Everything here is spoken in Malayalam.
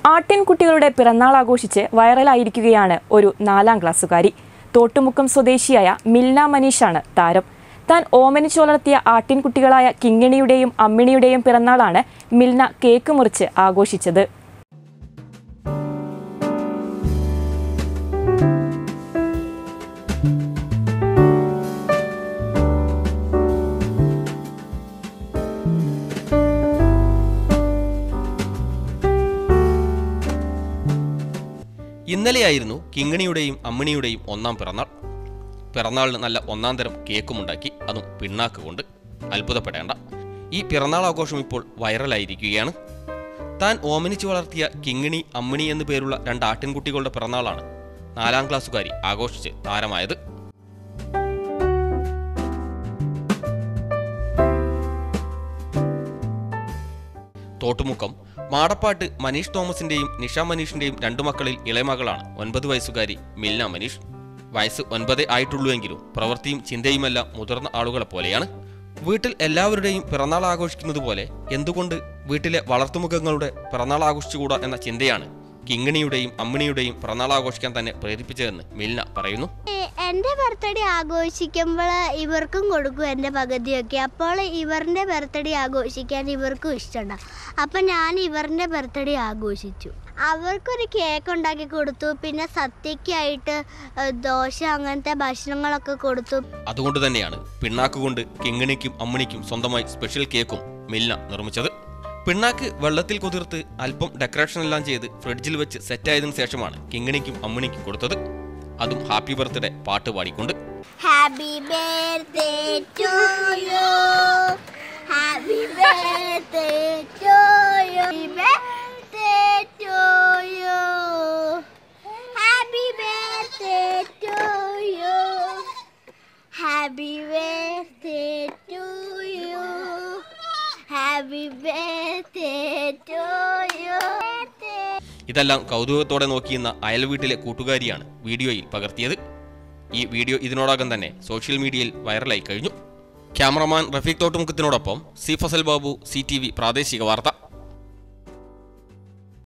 ആട്ടിൻകുട്ടികളുടെ പിറന്നാൾ ആഘോഷിച്ച് വൈറലായിരിക്കുകയാണ് ഒരു നാലാം ക്ലാസ്സുകാരി തോട്ടുമുക്കം സ്വദേശിയായ മിൽന മനീഷാണ് താരം താൻ ഓമനിച്ചു വളർത്തിയ ആട്ടിൻകുട്ടികളായ കിങ്ങിണിയുടെയും അമ്മിണിയുടെയും പിറന്നാളാണ് മിൽന കേക്ക് മുറിച്ച് ആഘോഷിച്ചത് ഇന്നലെയായിരുന്നു കിങ്ങിണിയുടെയും അമ്മിണിയുടെയും ഒന്നാം പിറന്നാൾ പിറന്നാളിന് നല്ല ഒന്നാം തരം കേക്കും ഉണ്ടാക്കി അതും പിണ്ണാക്ക് കൊണ്ട് അത്ഭുതപ്പെടേണ്ട ഈ പിറന്നാൾ ആഘോഷം ഇപ്പോൾ വൈറലായിരിക്കുകയാണ് താൻ ഓമനിച്ചു വളർത്തിയ കിങ്ങിണി അമ്മിണി എന്നു പേരുള്ള രണ്ട് ആട്ടിൻകുട്ടികളുടെ പിറന്നാളാണ് നാലാം ക്ലാസ്സുകാരി ആഘോഷിച്ച് താരമായത് തോട്ടുമുക്കം മാടപ്പാട്ട് മനീഷ് തോമസിന്റെയും നിഷ മനീഷിന്റെയും രണ്ടു മക്കളിൽ ഇളയമകളാണ് ഒൻപത് വയസ്സുകാരി മിൽന മനീഷ് വയസ്സ് ഒൻപതേ ആയിട്ടുള്ളൂവെങ്കിലും പ്രവൃത്തിയും ചിന്തയുമെല്ലാം മുതിർന്ന ആളുകളെ പോലെയാണ് വീട്ടിൽ എല്ലാവരുടെയും പിറന്നാൾ ആഘോഷിക്കുന്നത് പോലെ എന്തുകൊണ്ട് വീട്ടിലെ വളർത്തുമുഖങ്ങളുടെ പിറന്നാൾ ആഘോഷിച്ചുകൂടാ എന്ന ചിന്തയാണ് കിങ്ങിണിയുടെയും അമ്മിണിയുടെയും പിറന്നാൾ ആഘോഷിക്കാൻ തന്നെ പ്രേരിപ്പിച്ചതെന്ന് മിൽന പറയുന്നു എ- എൻ്റെ ബർത്ത്ഡേ ആഘോഷിക്കുമ്പോൾ ഇവർക്കും കൊടുക്കും എൻ്റെ പകുതിയൊക്കെ അപ്പോൾ ഇവരുടെ ബർത്ത്ഡേ ആഘോഷിക്കാൻ ഇവർക്കും ഇഷ്ടമുണ്ടാവും അപ്പം ഞാൻ ഇവരുടെ ബർത്ത്ഡേ ആഘോഷിച്ചു അവർക്കൊരു കേക്ക് ഉണ്ടാക്കി കൊടുത്തു പിന്നെ സദ്യക്കായിട്ട് ഏ, ദോശ അങ്ങനത്തെ ഭക്ഷണങ്ങളൊക്കെ കൊടുത്തു അതുകൊണ്ട് തന്നെയാണ് പിണ്ണാക്ക് കൊണ്ട് കിങ്ങിണിക്കും അമ്മിണിക്കും സ്വന്തമായി സ്പെഷ്യൽ കേക്കും മിൽന നിർമ്മിച്ചത് പിണ്ണാക്ക് വെള്ളത്തിൽ കുതിർത്ത് അല്പം ഡെക്കറേഷൻ എല്ലാം ചെയ്ത് ഫ്രിഡ്ജിൽ വെച്ച് സെറ്റായതിനു ശേഷമാണ് കിങ്ങിണിക്കും അമ്മിണിക്കും കൊടുത്തത് അതും ഹാപ്പി ബർത്ത്ഡേ പാട്ട് പാടിക്കൊണ്ട് happy birthday to you happy birthday to you birthday to you happy birthday to you happy birthday to you happy birthday to you ഇതെല്ലാം കൗതുകത്തോടെ നോക്കിയുന്ന അയൽ വീട്ടിലെ കൂട്ടുകാരിയാണ് വീഡിയോയിൽ പകർത്തിയത് ഈ വീഡിയോ ഇതിനോടകം തന്നെ സോഷ്യൽ മീഡിയയിൽ വൈറലായി കഴിഞ്ഞു ക്യാമറമാൻ റഫീഖ് തോട്ടുമുഖത്തിനോടൊപ്പം C Fazal Babu C T V പ്രാദേശിക വാർത്ത